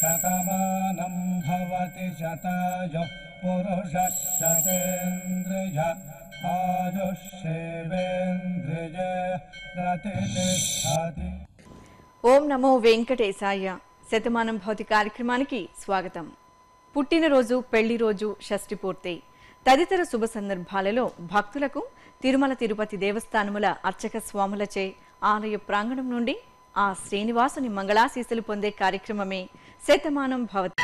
శతమానం భవతి శతాయు పురుష శతేంద్రియ ఆయుష్యేవేంద్రియ ప్రతిష్టతి ఓం నమో వెంకటేశాయ శతమానం భౌతి కార్యక్రమానికి స్వాగతం పుట్టినరోజు పెళ్లి రోజు షష్ఠి పూర్తి తదితర శుభ సందర్భాలలో భక్తులకు తిరుమల తిరుపతి దేవస్థానముల అర్చక స్వాములచే ఆలయ ప్రాంగణం నుండి ఆ శ్రీనివాసుని మంగళాశీసులు పొందే కార్యక్రమమే శతమానం భవతి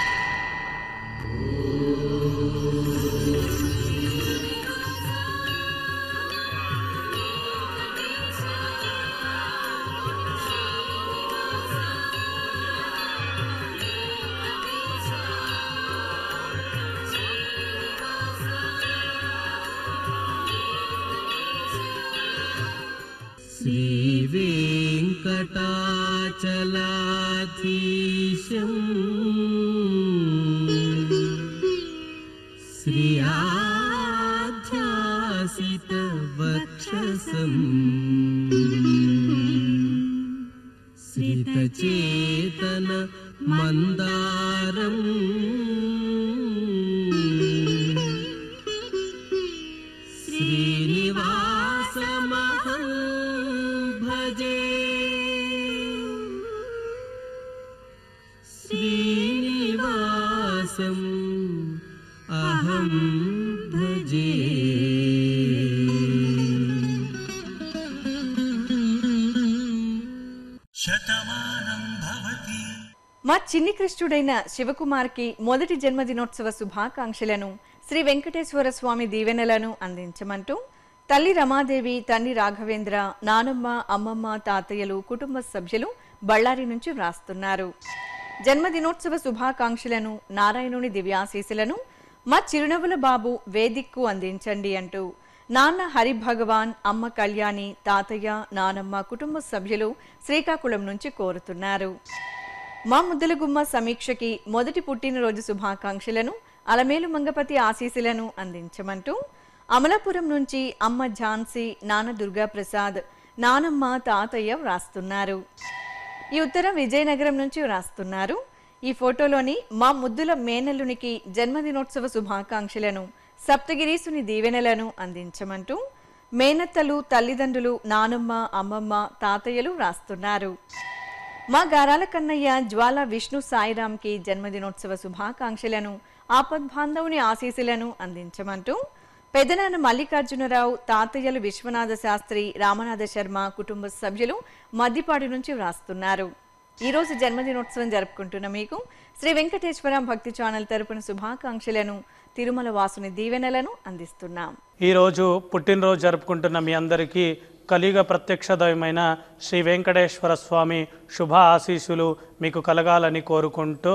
श्रीवेङ्कटाचलाधीशम् श्रियाध्यासितवक्षसम् श्रितचेतन मन्दारम् श्रीनिवासमहं भजे श्रीनिवासम् अहं भजे మా చిన్ని కృష్ణుడైన శివకుమార్కి మొదటి జన్మదినోత్సవ శుభాకాంక్షలను శ్రీ వెంకటేశ్వర స్వామి దీవెనలను అందించమంటూ తల్లి రమాదేవి తండ్రి రాఘవేంద్ర నానమ్మ అమ్మమ్మ తాతయ్యలు కుటుంబ సభ్యులు బళ్ళారి నుంచి వ్రాస్తున్నారు జన్మదినోత్సవ శుభాకాంక్షలను నారాయణుని దివ్యాశీసులను మా చిరునవ్వుల బాబు వేదిక్కు అందించండి అంటూ నాన్న హరిభగవాన్ అమ్మ కళ్యాణి తాతయ్య నానమ్మ కుటుంబ సభ్యులు శ్రీకాకుళం నుంచి కోరుతున్నారు మా ముద్దలగుమ్మ సమీక్షకి మొదటి పుట్టినరోజు శుభాకాంక్షలను అలమేలు మంగపతి ఆశీస్సులను అందించమంటూ అమలాపురం నుంచి అమ్మ ఝాన్సీ నాన్న దుర్గా ప్రసాద్ నానమ్మ తాతయ్య వ్రాస్తున్నారు ఈ ఉత్తరం విజయనగరం నుంచి వ్రాస్తున్నారు ఈ ఫోటోలోని మా ముద్దుల మేనల్లునికి జన్మదినోత్సవ శుభాకాంక్షలను సప్తగిరీసుని దీవెనలను అందించమంటూ మేనత్తలు తల్లిదండ్రులు నానమ్మ అమ్మమ్మ తాతయ్యలు వ్రాస్తున్నారు మా గారాల కన్నయ్య జ్వాల విష్ణు సాయిరాంకి జన్మదినోత్సవ శుభాకాంక్షలను ఆపద్బాంధవుని ఆశీస్సులను అందించమంటూ పెదనాన్న మల్లికార్జునరావు తాతయ్యలు విశ్వనాథ శాస్త్రి రామనాథ శర్మ కుటుంబ సభ్యులు మద్దిపాడు నుంచి వ్రాస్తున్నారు ఈ రోజు జన్మదినోత్సవం జరుపుకుంటున్న మీకు శ్రీ వెంకటేశ్వర భక్తి ఛానల్ తరపున శుభాకాంక్షలను తిరుమల వాసుని దీవెనలను అందిస్తున్నాం ఈరోజు పుట్టినరోజు జరుపుకుంటున్న మీ అందరికీ కలియుగ ప్రత్యక్ష దైవమైన శ్రీ వెంకటేశ్వర స్వామి శుభ ఆశీస్సులు మీకు కలగాలని కోరుకుంటూ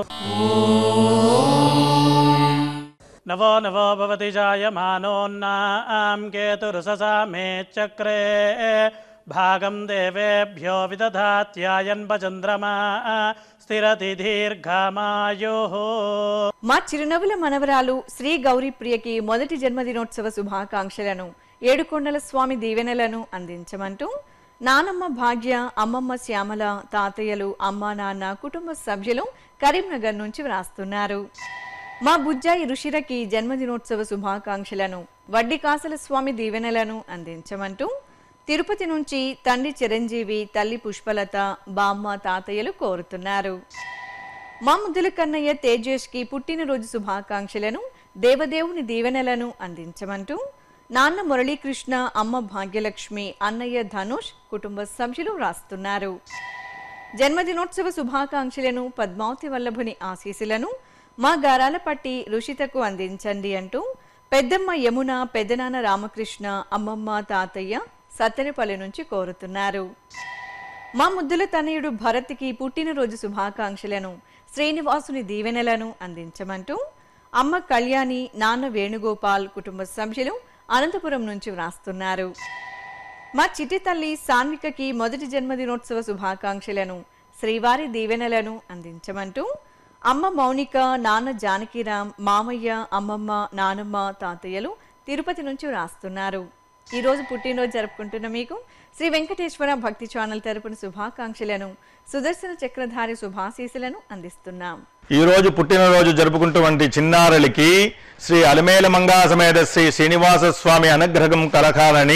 నవో నవో భవతి జాయమానోన్నాం కేతురుససా మే చక్రే భాగం దేవేభ్యో విదధాత్యాయన్ భచంద్రమా స్థిరతి దీర్ఘమాయో మా చిరునవ్వుల మనవరాలు శ్రీ గౌరీ ప్రియకి మొదటి జన్మదినోత్సవ శుభాకాంక్షలను ఏడుకొండల స్వామి దీవెనలను అందించమంటూ నానమ్మ భాగ్య అమ్మమ్మ శ్యామల తాతయ్యలు అమ్మ నాన్న కుటుంబ సభ్యులు కరీంనగర్ నుంచి వ్రాస్తున్నారు మా బుజ్జాయి ఋషిరకి జన్మదినోత్సవ శుభాకాంక్షలను వడ్డీ కాసల స్వామి దీవెనలను అందించమంటూ తిరుపతి నుంచి తండ్రి చిరంజీవి తల్లి పుష్పలత బామ్మ తాతయ్యలు కోరుతున్నారు మా ముద్దుల కన్నయ్య తేజేష్కి పుట్టినరోజు శుభాకాంక్షలను దేవదేవుని దీవెనలను అందించమంటూ నాన్న మురళీకృష్ణ అమ్మ భాగ్యలక్ష్మి అన్నయ్య ధనుష్ కుటుంబ సభ్యులు వ్రాస్తున్నారు జన్మదినోత్సవ శుభాకాంక్షలను పద్మావతి వల్లభుని ఆశీస్సులను మా గారాల పట్టి ఋషితకు అందించండి అంటూ పెద్దమ్మ యమున పెద్దనాన్న రామకృష్ణ అమ్మమ్మ తాతయ్య సత్తెనపల్లి నుంచి కోరుతున్నారు మా ముద్దుల తనయుడు భరత్కి పుట్టినరోజు శుభాకాంక్షలను శ్రీనివాసుని దీవెనలను అందించమంటూ అమ్మ కళ్యాణి నాన్న వేణుగోపాల్ కుటుంబ సభ్యులు అనంతపురం నుంచి వ్రాస్తున్నారు మా చిట్టి తల్లి సాన్వికకి మొదటి జన్మదినోత్సవ శుభాకాంక్షలను శ్రీవారి దీవెనలను అందించమంటూ అమ్మ మౌనిక నాన్న జానకిరామ్ మామయ్య అమ్మమ్మ నానమ్మ తాతయ్యలు తిరుపతి నుంచి వ్రాస్తున్నారు ఈ రోజు పుట్టినరోజు జరుపుకుంటున్న మీకు శ్రీ వెంకటేశ్వర భక్తి ఛానల్ తరపున శుభాకాంక్షలను సుదర్శన చక్రధారి శుభాశీసులను అందిస్తున్నాం ఈ రోజు పుట్టినరోజు జరుపుకుంటున్నటువంటి చిన్నారులకి శ్రీ అలమేల మంగా సమేత శ్రీ శ్రీనివాస స్వామి అనుగ్రహం కలకాలని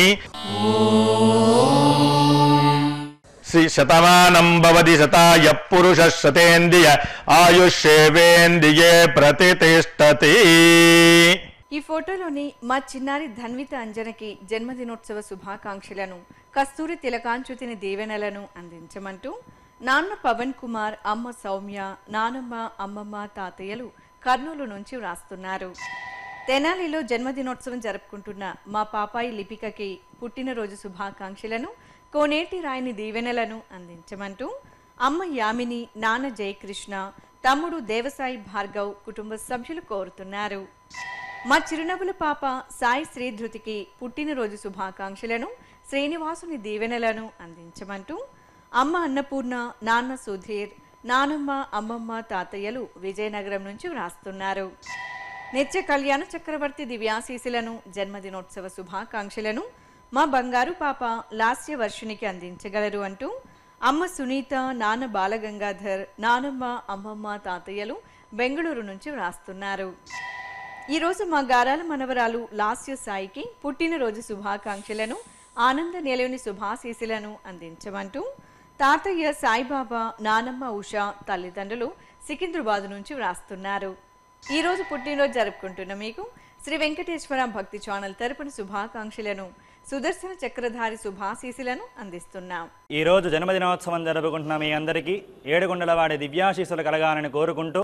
శ్రీ శతమానం భవతి శతాయ పురుష శతేంద్రియ ఆయుష్యేవేంద్రియే ప్రతిష్టతి ఈ ఫోటోలోని మా చిన్నారి ధన్విత అంజనకి జన్మదినోత్సవ శుభాకాంక్షలను కస్తూరి తిలకాంచుతిని దీవెనలను అందించమంటూ నాన్న పవన్ కుమార్ అమ్మ సౌమ్య నానమ్మ అమ్మమ్మ తాతయ్యలు కర్నూలు నుంచి వ్రాస్తున్నారు తెనాలిలో జన్మదినోత్సవం జరుపుకుంటున్న మా పాపాయి లిపికకి పుట్టినరోజు శుభాకాంక్షలను కోనేటి రాయిని దీవెనలను అందించమంటూ అమ్మ యామిని నాన్న జయకృష్ణ తమ్ముడు దేవసాయి భార్గవ్ కుటుంబ సభ్యులు కోరుతున్నారు మా చిరునవ్వుల పాప సాయి శ్రీధృతికి పుట్టినరోజు శుభాకాంక్షలను శ్రీనివాసుని దీవెనలను అందించమంటూ అమ్మ అన్నపూర్ణ నాన్న సుధీర్ నానమ్మ అమ్మమ్మ తాతయ్యలు విజయనగరం నుంచి వ్రాస్తున్నారు నిత్య కళ్యాణ చక్రవర్తి దివ్యాశీసులను జన్మదినోత్సవ శుభాకాంక్షలను మా బంగారు పాప లాస్య వర్షునికి అందించగలరు అంటూ అమ్మ సునీత నాన్న బాలగంగాధర్ నానమ్మ అమ్మమ్మ తాతయ్యలు బెంగళూరు నుంచి వ్రాస్తున్నారు ఈరోజు మా గారాల మనవరాలు లాస్య సాయికి పుట్టినరోజు శుభాకాంక్షలను ఆనంద నిలయని శుభాశీసులను అందించమంటూ తాతయ్య సాయిబాబా నానమ్మ ఉషా తల్లిదండ్రులు సికింద్రాబాద్ నుంచి వ్రాస్తున్నారు ఈ రోజు పుట్టినరోజు జరుపుకుంటున్న మీకు శ్రీ వెంకటేశ్వర భక్తి ఛానల్ తరపున శుభాకాంక్షలను సుదర్శన చక్రధారి శుభాశీసులను అందిస్తున్నాం ఈ రోజు జన్మదినోత్సవం జరుపుకుంటున్న మీ అందరికీ ఏడుగుండలవాడి దివ్యాశీస్సులు కలగాలని కోరుకుంటూ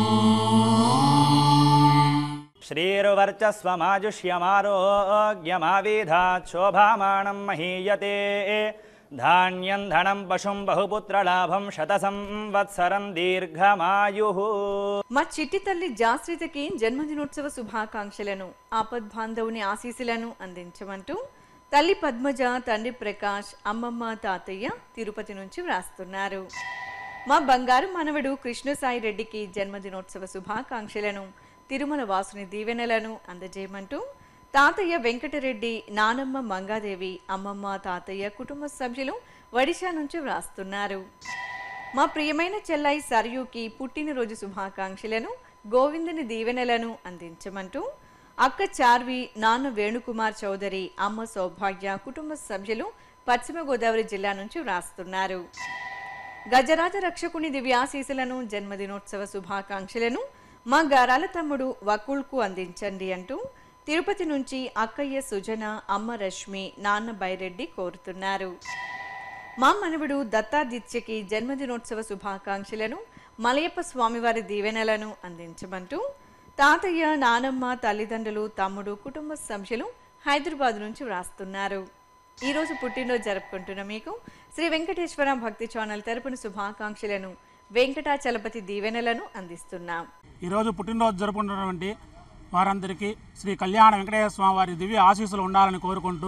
శ్రీరువర్చస్వమాజుష్యమారోగ్యమావిధాత్ శోభామానం మహీయతే ధాన్యం ధనం పశుం బహుపుత్రలాభం శత సంవత్సరం దీర్ఘమాయు మా చిట్టి తల్లి జాశ్రితకి జన్మదినోత్సవ శుభాకాంక్షలను ఆపద్బాంధవుని ఆశీస్సులను అందించమంటూ తల్లి పద్మజ తండ్రి ప్రకాష్ అమ్మమ్మ తాతయ్య తిరుపతి నుంచి వ్రాస్తున్నారు మా బంగారు మనవడు కృష్ణసాయి రెడ్డికి జన్మదినోత్సవ శుభాకాంక్షలను తిరుమల వాసుని దీవెనలను అందజేయమంటూ తాతయ్య వెంకటరెడ్డి నానమ్మ మంగాదేవి అమ్మమ్మ తాతయ్య కుటుంబ సభ్యులు ఒడిశా నుంచి వ్రాస్తున్నారు మా ప్రియమైన చెల్లై సరయుకి పుట్టినరోజు శుభాకాంక్షలను గోవిందుని దీవెనలను అందించమంటూ అక్క చార్వి నాన్న వేణుకుమార్ చౌదరి అమ్మ సౌభాగ్య కుటుంబ సభ్యులు పశ్చిమ గోదావరి జిల్లా నుంచి వ్రాస్తున్నారు గజరాజ రక్షకుని దివ్యాశీసులను జన్మదినోత్సవ శుభాకాంక్షలను మా గారాల తమ్ముడు వకుల్కు అందించండి అంటూ తిరుపతి నుంచి అక్కయ్య సుజన అమ్మ రష్మి నాన్న బైరెడ్డి కోరుతున్నారు మా మనవడు దత్తాదిత్యకి జన్మదినోత్సవ శుభాకాంక్షలను మలయప్ప స్వామివారి దీవెనలను అందించమంటూ తాతయ్య నానమ్మ తల్లిదండ్రులు తమ్ముడు కుటుంబ సభ్యులు హైదరాబాద్ నుంచి వ్రాస్తున్నారు ఈ రోజు పుట్టినరోజు జరుపుకుంటున్న మీకు శ్రీ వెంకటేశ్వర భక్తి ఛానల్ తరపున శుభాకాంక్షలను వెంకటాచలపతి దీవెనలను అందిస్తున్నాం ఈరోజు పుట్టినరోజు జరుపుకుంటున్నటువంటి వారందరికీ శ్రీ కళ్యాణ వెంకటేశ్వర స్వామి వారి దివ్య ఆశీస్సులు ఉండాలని కోరుకుంటూ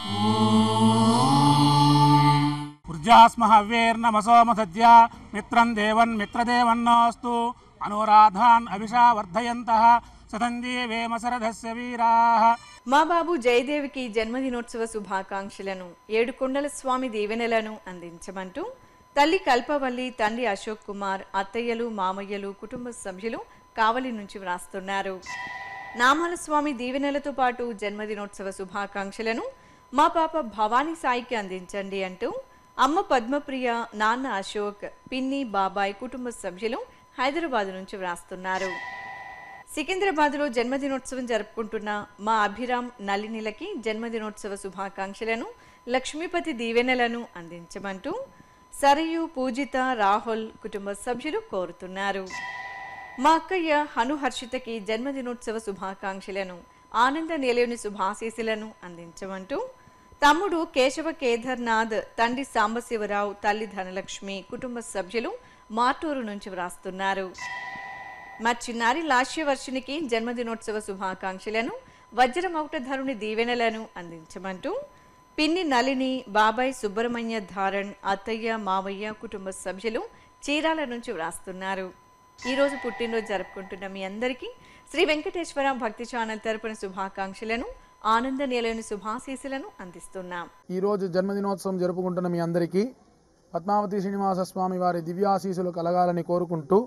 ఉర్జాస్మ హవ్యేర్నమసోమ సద్య మిత్రం దేవన్ మిత్రదేవన్నోస్తు అనురాధాన్ అభిషా వర్ధయంత సతంజీవేమసరథస్య వీరాః మా బాబు జయదేవికి జన్మదినోత్సవ శుభాకాంక్షలను ఏడుకొండల స్వామి దీవెనలను అందించమంటూ తల్లి కల్పవల్లి తండ్రి అశోక్ కుమార్ అత్తయ్యలు మామయ్యలు కుటుంబ సభ్యులు కావలి నుంచి వ్రాస్తున్నారు నామాల స్వామి దీవెనలతో పాటు జన్మదినోత్సవ శుభాకాంక్షలను మా పాప భవానీ సాయికి అందించండి అంటూ అమ్మ పద్మప్రియ నాన్న అశోక్ పిన్ని బాబాయ్ కుటుంబ సభ్యులు హైదరాబాద్ నుంచి వ్రాస్తున్నారు సికింద్రాబాద్లో జన్మదినోత్సవం జరుపుకుంటున్న మా అభిరామ్ నలినిలకి జన్మదినోత్సవ శుభాకాంక్షలను లక్ష్మీపతి దీవెనలను అందించమంటూ సరయు పూజిత రాహుల్ కుటుంబ సభ్యులు కోరుతున్నారు మా అక్కయ్య హను హర్షితకి జన్మదినోత్సవ శుభాకాంక్షలను ఆనంద నిలయుని శుభాశీసులను అందించమంటూ తమ్ముడు కేశవ కేదార్నాథ్ తండ్రి సాంబశివరావు తల్లి ధనలక్ష్మి కుటుంబ సభ్యులు మార్టూరు నుంచి వ్రాస్తున్నారు మా చిన్నారి లాస్యవర్షినికి జన్మదినోత్సవ శుభాకాంక్షలను వజ్రమౌటధరుని దీవెనలను అందించమంటూ పిన్ని నలిని బాబాయ్ సుబ్రహ్మణ్య ధారణ్ అత్తయ్య మావయ్య కుటుంబ సభ్యులు చీరాల నుంచి వ్రాస్తున్నారు ఈరోజు పుట్టినరోజు జరుపుకుంటున్న మీ అందరికీ శ్రీ వెంకటేశ్వర భక్తి ఛానల్ తరపున శుభాకాంక్షలను ఆనంద నిలయని శుభాశీసులను అందిస్తున్నాం ఈరోజు జన్మదినోత్సవం జరుపుకుంటున్న మీ అందరికీ పద్మావతి శ్రీనివాస స్వామి వారి దివ్యాశీసులు కలగాలని కోరుకుంటూ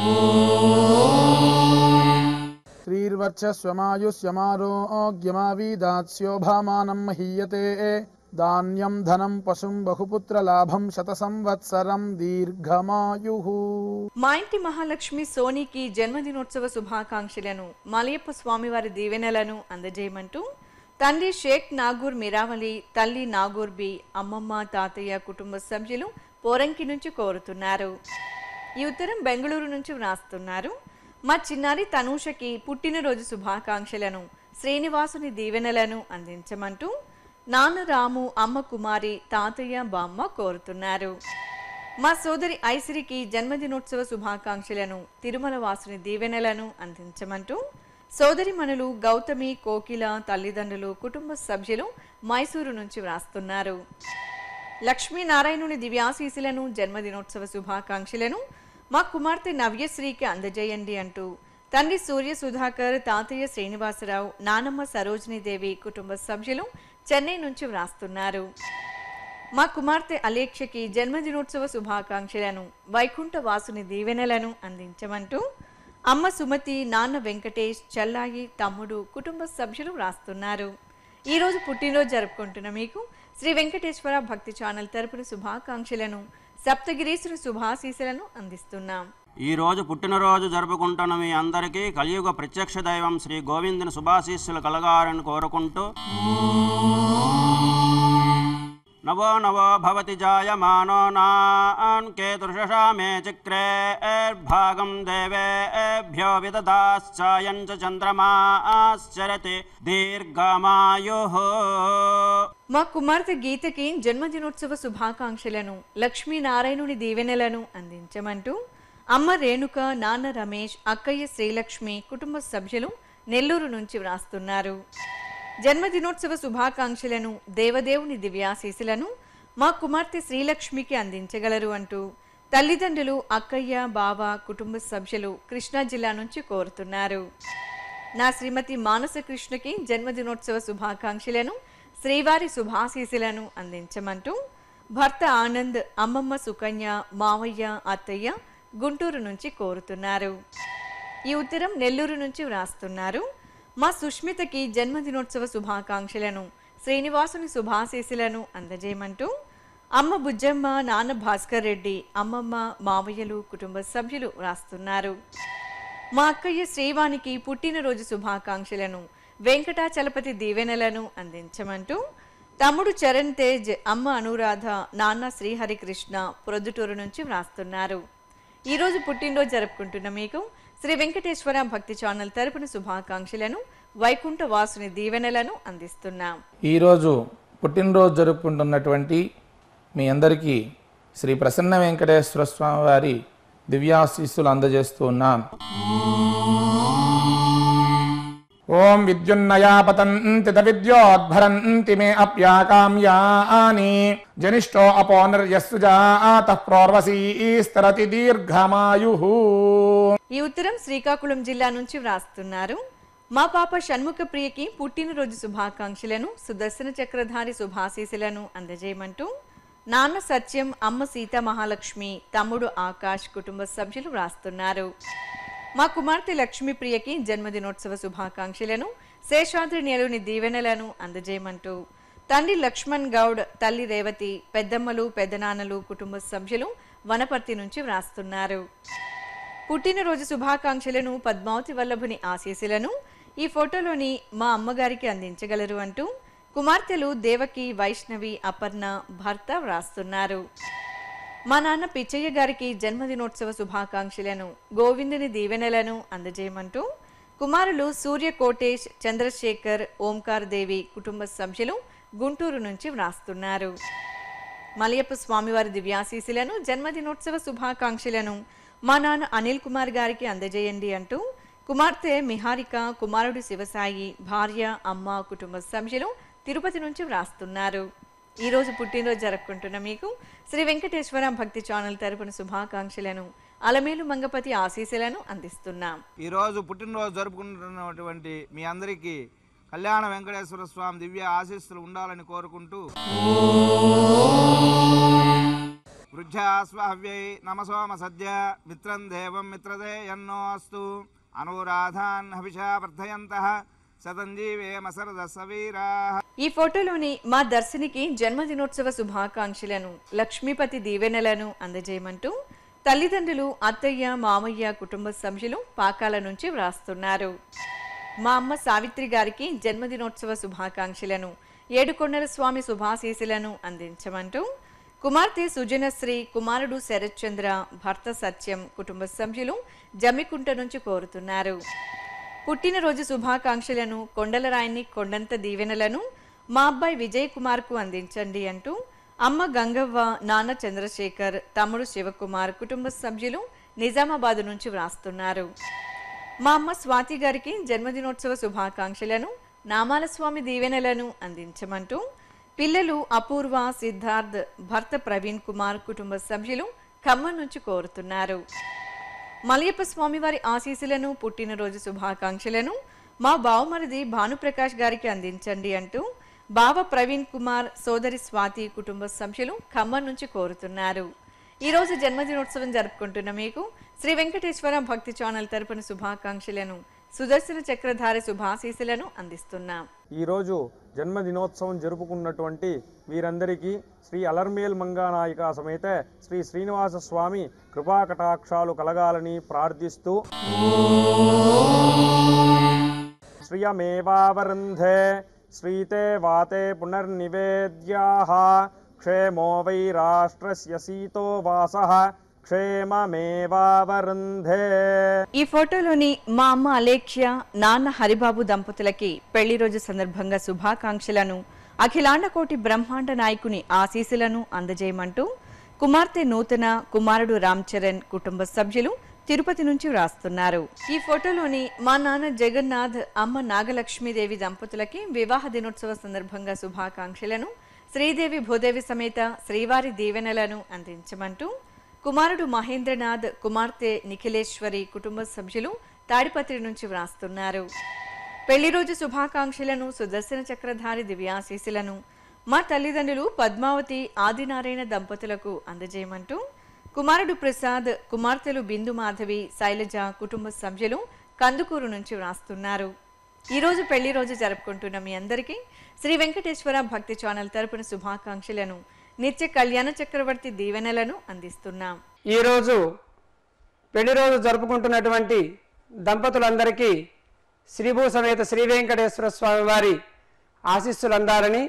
శ్రీర్వర్చస్వమాయుష్యమారోగ్యమావీదాస్యోభామానం మహీయతే ధాన్యం ధనం పశుం బహుపుత్ర లాభం శత సంవత్సరం దీర్ఘమాయు మా ఇంటి మహాలక్ష్మి సోనీకి జన్మదినోత్సవ శుభాకాంక్షలను మలయప్ప స్వామివారి దీవెనలను అందజేయమంటూ తండ్రి షేక్ నాగూర్ మిరావలి తల్లి నాగూర్ బి అమ్మమ్మ తాతయ్య కుటుంబ సభ్యులు పోరంకి నుంచి కోరుతున్నారు ఈ ఉత్తరం బెంగళూరు నుంచి వ్రాస్తున్నారు మా చిన్నారి తనూషకి పుట్టినరోజు శుభాకాంక్షలను శ్రీనివాసుని దీవెనలను అందించమంటూ నాన్న రాము అమ్మ కుమారి తాతయ్య బామ్మ కోరుతున్నారు మా సోదరి ఐసిరికి జన్మదినోత్సవ శుభాకాంక్షలను తిరుమల వాసుని దీవెనలను అందించమంటూ సోదరిమణులు గౌతమి కోకిల తల్లిదండ్రులు కుటుంబ సభ్యులు మైసూరు నుంచి వ్రాస్తున్నారు లక్ష్మీనారాయణుని దివ్యాశీసులను జన్మదినోత్సవ శుభాకాంక్షలను మా కుమార్తె నవ్యశ్రీకి అందజేయండి అంటూ తండ్రి సూర్య సుధాకర్ తాతయ్య శ్రీనివాసరావు నానమ్మ సరోజినీదేవి కుటుంబ సభ్యులు చెన్నై నుంచి వ్రాస్తున్నారు మా కుమార్తె అలేక్షకి జన్మదినోత్సవ శుభాకాంక్షలను వైకుంఠ వాసుని దీవెనలను అందించమంటూ అమ్మ సుమతి నాన్న వెంకటేష్ చెల్లాయి తమ్ముడు కుటుంబ సభ్యులు వ్రాస్తున్నారు ఈరోజు పుట్టినరోజు జరుపుకుంటున్న మీకు శ్రీ వెంకటేశ్వర భక్తి ఛానల్ తరపున శుభాకాంక్షలను సప్తగిరీశ్వర శుభాశీసులను అందిస్తున్నాం ఈ రోజు పుట్టినరోజు జరుపుకుంటున్న మీ అందరికీ కలియుగ ప్రత్యక్ష దైవం శ్రీ గోవిందుని శుభాశీస్సులు కలగాలని కోరుకుంటూ నవో నవో భవతి జాయమానో నాన్ కేతుర్షషా మే చక్రేర్భాగం దేవేభ్యో విదదాశ్చాయం చ చంద్రమాశ్చరతి దీర్ఘమాయుః మా కుమార్తె గీతకి జన్మదినోత్సవ శుభాకాంక్షలను లక్ష్మీనారాయణుని దీవెనలను అందించమంటూ అమ్మ రేణుక నాన్న రమేష్ అక్కయ్య శ్రీలక్ష్మి కుటుంబ సభ్యులు నెల్లూరు నుంచి వ్రాస్తున్నారు జన్మదినోత్సవ శుభాకాంక్షలను దేవదేవుని దివ్యాశీసులను మా కుమార్తె శ్రీలక్ష్మికి అందించగలరు అంటూ తల్లిదండ్రులు అక్కయ్య బావ కుటుంబ సభ్యులు కృష్ణా జిల్లా నుంచి కోరుతున్నారు నా శ్రీమతి మానస కృష్ణకి జన్మదినోత్సవ శుభాకాంక్షలను శ్రీవారి శుభాశీసులను అందించమంటూ భర్త ఆనంద్ అమ్మమ్మ సుకన్య మావయ్య అత్తయ్య గుంటూరు నుంచి కోరుతున్నారు ఈ ఉత్తరం నెల్లూరు నుంచి వ్రాస్తున్నారు మా సుష్మితకి జన్మదినోత్సవ శుభాకాంక్షలను శ్రీనివాసుని శుభాశీసులను అందజేయమంటూ అమ్మ బుజ్జమ్మ నాన్న భాస్కర్ రెడ్డి అమ్మమ్మ మావయ్యలు కుటుంబ సభ్యులు వ్రాస్తున్నారు మా అక్కయ్య శ్రీవానికి పుట్టినరోజు శుభాకాంక్షలను వెంకటాచలపతి దీవెనలను అందించమంటూ తమ్ముడు చరణ్ తేజ్ అమ్మ అనురాధ నాన్న శ్రీహరికృష్ణ ప్రొద్దుటూరు నుంచి వ్రాస్తున్నారు ఈరోజు పుట్టినరోజు జరుపుకుంటున్న మీకు శ్రీ వెంకటేశ్వర భక్తి ఛానల్ తరపున శుభాకాంక్షలను వైకుంఠ వాసుని దీవెనలను అందిస్తున్నాం ఈరోజు పుట్టినరోజు జరుపుకుంటున్నటువంటి మీ అందరికీ శ్రీ ప్రసన్న వెంకటేశ్వర స్వామి వారి దివ్యాశీస్సులు అందజేస్తూ ఉన్నాం ఓం విద్యున్నయా పతంతి విద్యోద్భరంతి మే అప్యాకామ్యాని జనిష్టో అపోనర్యస్సు జాత ప్రోర్వసీస్తరతి దీర్ఘమాయు ఈ ఉత్తరం శ్రీకాకుళం జిల్లా నుంచి వ్రాస్తున్నారు మా పాప షణ్ముఖ ప్రియకి పుట్టినరోజు శుభాకాంక్షలను సుదర్శన చక్రధారి శుభాశీసులను అందజేయమంటూ నాన్న సత్యం అమ్మ సీత మహాలక్ష్మి తమ్ముడు ఆకాష్ కుటుంబ సభ్యులు వ్రాస్తున్నారు మా కుమార్తె లక్ష్మీప్రియకి జన్మదినోత్సవ శుభాకాంక్షలను శేషాద్రి నేలుని దీవెనలను అందజేయమంటూ తండ్రి లక్ష్మణ్ గౌడ్ తల్లి రేవతి పెద్దమ్మలు పెద్దనాన్నలు కుటుంబ సభ్యులు వనపర్తి నుంచి వ్రాస్తున్నారు పుట్టినరోజు శుభాకాంక్షలను పద్మావతి వల్లభుని ఆశీస్సులను ఈ ఫోటోలోని మా అమ్మగారికి అందించగలరు అంటూ కుమార్తెలు దేవకి వైష్ణవి అపర్ణ భర్త వ్రాస్తున్నారు మా నాన్న పిచ్చయ్య గారికి జన్మదినోత్సవ శుభాకాంక్షలను గోవిందుని దీవెనలను అందజేయమంటూ కుమారులు సూర్య కోటేష్ చంద్రశేఖర్ ఓంకార్ దేవి కుటుంబ సభ్యులు గుంటూరు నుంచి వ్రాస్తున్నారు మలయప్ప స్వామివారి దివ్యాశీసులను జన్మదినోత్సవ శుభాకాంక్షలను మా నాన్న అనిల్ కుమార్ గారికి అందజేయండి అంటూ కుమార్తె మిహారిక కుమారుడు శివసాయి భార్య అమ్మ కుటుంబ సభ్యులు తిరుపతి నుంచి వ్రాస్తున్నారు ఈ రోజు పుట్టినరోజు జరుపుకుంటున్న మీకు శ్రీ వెంకటేశ్వర భక్తి ఛానల్ తరపున శుభాకాంక్షలను అలమేలు మంగపతి ఆశీస్సులను అందిస్తున్నాం ఈరోజు పుట్టినరోజు జరుపుకుంటున్నటువంటి మీ అందరికీ కళ్యాణ వెంకటేశ్వర స్వామి దివ్య ఆశీస్సులు ఉండాలని కోరుకుంటూ వృద్ధ్యాస్వావ్యై నమసోమ సద్య మిత్రం దేవం మిత్రదే ఎన్నో అస్తు అనురాధాన్ హవిషా వర్ధయంత శతంజీవేమ సరద సవీరా ఈ ఫోటోలోని మా దర్శనికి జన్మదినోత్సవ శుభాకాంక్షలను లక్ష్మీపతి దీవెనలను అందజేయమంటూ తల్లిదండ్రులు అత్తయ్య మామయ్య కుటుంబ సభ్యులు పాకాల నుంచి వ్రాస్తున్నారు మా అమ్మ సావిత్రి గారికి జన్మదినోత్సవ శుభాకాంక్షలను ఏడుకొండల స్వామి శుభాశీసులను అందించమంటూ కుమార్తె సుజనశ్రీ కుమారుడు శరత్చంద్ర భర్త సత్యం కుటుంబ సభ్యులు జమ్మికుంట నుంచి కోరుతున్నారు పుట్టినరోజు శుభాకాంక్షలను కొండలరాయిని కొండంత దీవెనలను మా అబ్బాయి విజయ్ కుమార్కు అందించండి అంటూ అమ్మ గంగవ్వ నాన్న చంద్రశేఖర్ తమ్ముడు శివకుమార్ కుటుంబ సభ్యులు నిజామాబాద్ నుంచి వ్రాస్తున్నారు మా అమ్మ స్వాతి గారికి జన్మదినోత్సవ శుభాకాంక్షలను నామాల స్వామి దీవెనలను అందించమంటూ పిల్లలు అపూర్వ సిద్ధార్థ్ భర్త ప్రవీణ్ కుమార్ కుటుంబ సభ్యులు ఖమ్మం నుంచి కోరుతున్నారు మలయప్ప స్వామివారి ఆశీస్సులను పుట్టినరోజు శుభాకాంక్షలను మా బావమరిది భానుప్రకాష్ గారికి అందించండి అంటూ బావ ప్రవీణ్ కుమార్ సోదరి స్వాతి కుటుంబ సభ్యులు ఖమ్మం నుంచి కోరుతున్నారు ఈ రోజు జన్మదినోత్సవం జరుపుకుంటున్న మీకు శ్రీ వెంకటేశ్వర భక్తి ఛానల్ తరపున శుభాకాంక్షలను సుదర్శన చక్రధారి శుభాశీసులను అందిస్తున్నాం ఈరోజు జన్మదినోత్సవం జరుపుకున్నటువంటి వీరందరికీ శ్రీ అలర్మేల్ మంగానాయిక సమేత శ్రీ శ్రీనివాస స్వామి కృపాకటాక్షాలు కలగాలని ప్రార్థిస్తూ శ్రియమేవావరుంధే శ్రీతే వాతే పునర్నివేద్యాః క్షేమో వై రాష్ట్రస్య సీతో వాసః క్షేమమేవావరుంధే ఈ ఫోటోలోని మా అమ్మ అలేఖ్య నాన్న హరిబాబు దంపతులకి పెళ్లి రోజు సందర్భంగా శుభాకాంక్షలను అఖిలాండ కోటి బ్రహ్మాండ నాయకుని ఆశీస్సులను అందజేయమంటూ కుమార్తె నూతన కుమారుడు రామ్ చరణ్ కుటుంబ సభ్యులు తిరుపతి నుంచి వ్రాస్తున్నారు ఈ ఫోటోలోని మా నాన్న జగన్నాథ్ అమ్మ నాగలక్ష్మీదేవి దంపతులకి వివాహ దినోత్సవ సందర్భంగా శుభాకాంక్షలను శ్రీదేవి భూదేవి సమేత శ్రీవారి దీవెనలను అందించమంటూ కుమారుడు మహేంద్రనాథ్ కుమార్తె నిఖిలేశ్వరి కుటుంబ సభ్యులు తాడిపత్రి నుంచి వ్రాస్తున్నారు పెళ్లి రోజు శుభాకాంక్షలను సుదర్శన చక్రధారి దివ్యాశీసులను మా తల్లిదండ్రులు పద్మావతి ఆదినారాయణ దంపతులకు అందజేయమంటూ కుమారుడు ప్రసాద్ కుమార్తెలు బిందు మాధవి శైలజ కుటుంబ సభ్యులు కందుకూరు నుంచి వ్రాస్తున్నారు ఈ రోజు పెళ్లి రోజు జరుపుకుంటున్న మీ అందరికీ శ్రీ వెంకటేశ్వర భక్తి ఛానల్ తరపున శుభాకాంక్షలను నిత్య కళ్యాణ చక్రవర్తి దీవెనలను అందిస్తున్నాం ఈరోజు పెళ్లి రోజు జరుపుకుంటున్నటువంటి దంపతులందరికీ శ్రీభూ సమేత శ్రీ వెంకటేశ్వర స్వామి వారి ఆశీస్సులు అందాలని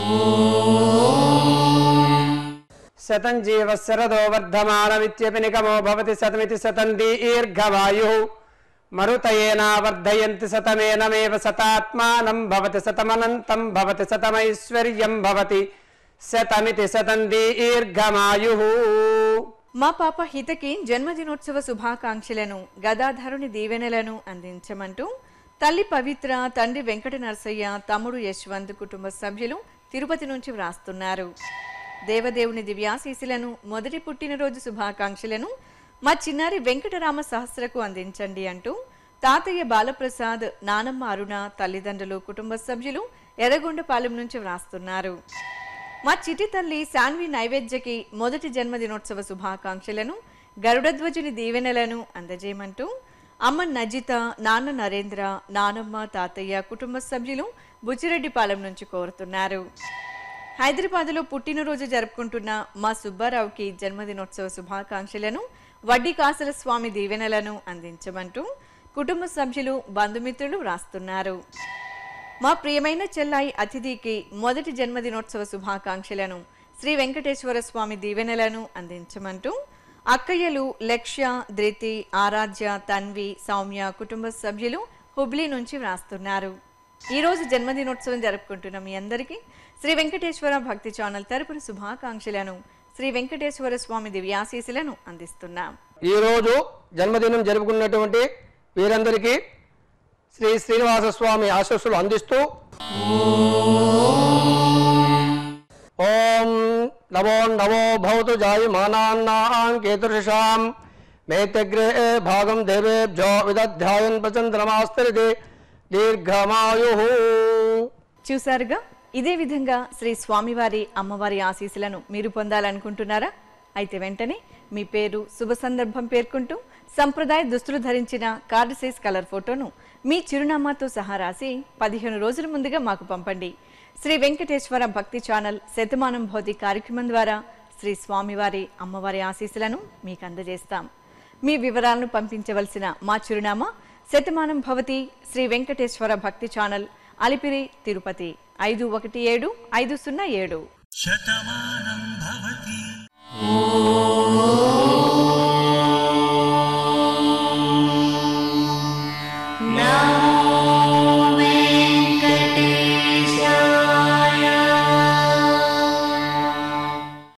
శతం జీవ శరదో వర్ధమానమిత్యపి నిగమో భవతి శతమితి శతం దీర్ఘవాయు మరుతయేనా వర్ధయంతి శతమేనమేవ శతాత్మానం భవతి శతమనంతం భవతి శతమైశ్వర్యం భవతి శతమితి శతం దీర్ఘమాయు మా పాప హితకి జన్మదినోత్సవ శుభాకాంక్షలను గదాధరుని దీవెనలను అందించమంటూ తల్లి పవిత్ర తండ్రి వెంకట నరసయ్య తమ్ముడు యశ్వంత్ కుటుంబ సభ్యులు తిరుపతి నుంచి వ్రాస్తున్నారు దేవదేవుని దివ్యాశీసులను మొదటి పుట్టినరోజు శుభాకాంక్షలను మా చిన్నారి వెంకటరామ సహస్రకు అందించండి అంటూ తాతయ్య బాలప్రసాద్ నానమ్మ అరుణ తల్లిదండ్రులు కుటుంబ సభ్యులు ఎర్రగొండపాలెం నుంచి వ్రాస్తున్నారు మా చిటి తల్లి శాన్వి నైవేద్యకి మొదటి జన్మదినోత్సవ శుభాకాంక్షలను గరుడధ్వజుని దీవెనలను అందజేయమంటూ అమ్మ నజిత నాన్న నరేంద్ర నానమ్మ తాతయ్య కుటుంబ సభ్యులు బుచ్చిరెడ్డిపాలెం నుంచి కోరుతున్నారు హైదరాబాద్లో పుట్టినరోజు జరుపుకుంటున్న మా సుబ్బారావుకి జన్మదినోత్సవ శుభాకాంక్షలను వడ్డీ కాసుల స్వామి దీవెనలను అందించమంటూ కుటుంబ సభ్యులు బంధుమిత్రులు వ్రాస్తున్నారు మా ప్రియమైన చెల్లాయి అతిథికి మొదటి జన్మదినోత్సవ శుభాకాంక్షలను శ్రీ వెంకటేశ్వర స్వామి దీవెనలను అందించమంటూ అక్కయ్యలు లక్ష్య ధృతి ఆరాధ్య తన్వి సౌమ్య కుటుంబ సభ్యులు హుబ్లీ నుంచి వ్రాస్తున్నారు ఈ రోజు జన్మదినోత్సవం జరుపుకుంటున్న మీ అందరికీ శ్రీ వెంకటేశ్వర భక్తి ఛానల్ తరపున శుభాకాంక్షలను శ్రీ వెంకటేశ్వర స్వామి దివ్యాశీసులను అందిస్తున్నాం ఈరోజు జన్మదినం జరుపుకున్నటువంటి వీరందరికీ శ్రీ శ్రీనివాస స్వామి ఆశస్సులు అందిస్తూ ఓం నమో నమో భవతు జాయమానాన్నాం కేతుషాం మేతగ్రే భాగం దేవేభ్యో విదధ్యాయన్ ప్రచంద్రమాస్తరితే దీర్ఘమాయు చూసారుగా ఇదే విధంగా శ్రీ స్వామివారి అమ్మవారి ఆశీస్సులను మీరు పొందాలనుకుంటున్నారా అయితే వెంటనే మీ పేరు శుభ సందర్భం పేర్కొంటూ సంప్రదాయ దుస్తులు ధరించిన కార్డు సైజ్ కలర్ ఫోటోను మీ చిరునామాతో సహా రాసి పదిహేను రోజుల ముందుగా మాకు పంపండి శ్రీ వెంకటేశ్వర భక్తి ఛానల్ శతమానం భౌతి కార్యక్రమం ద్వారా శ్రీ స్వామివారి అమ్మవారి ఆశీస్సులను మీకు అందజేస్తాం మీ వివరాలను పంపించవలసిన మా చిరునామా శతమానం భవతి శ్రీ వెంకటేశ్వర భక్తి ఛానల్ అలిపిరి తిరుపతి ఐదు ఒకటి ఏడు ఐదు సున్నా ఏడు శతమానం భవతి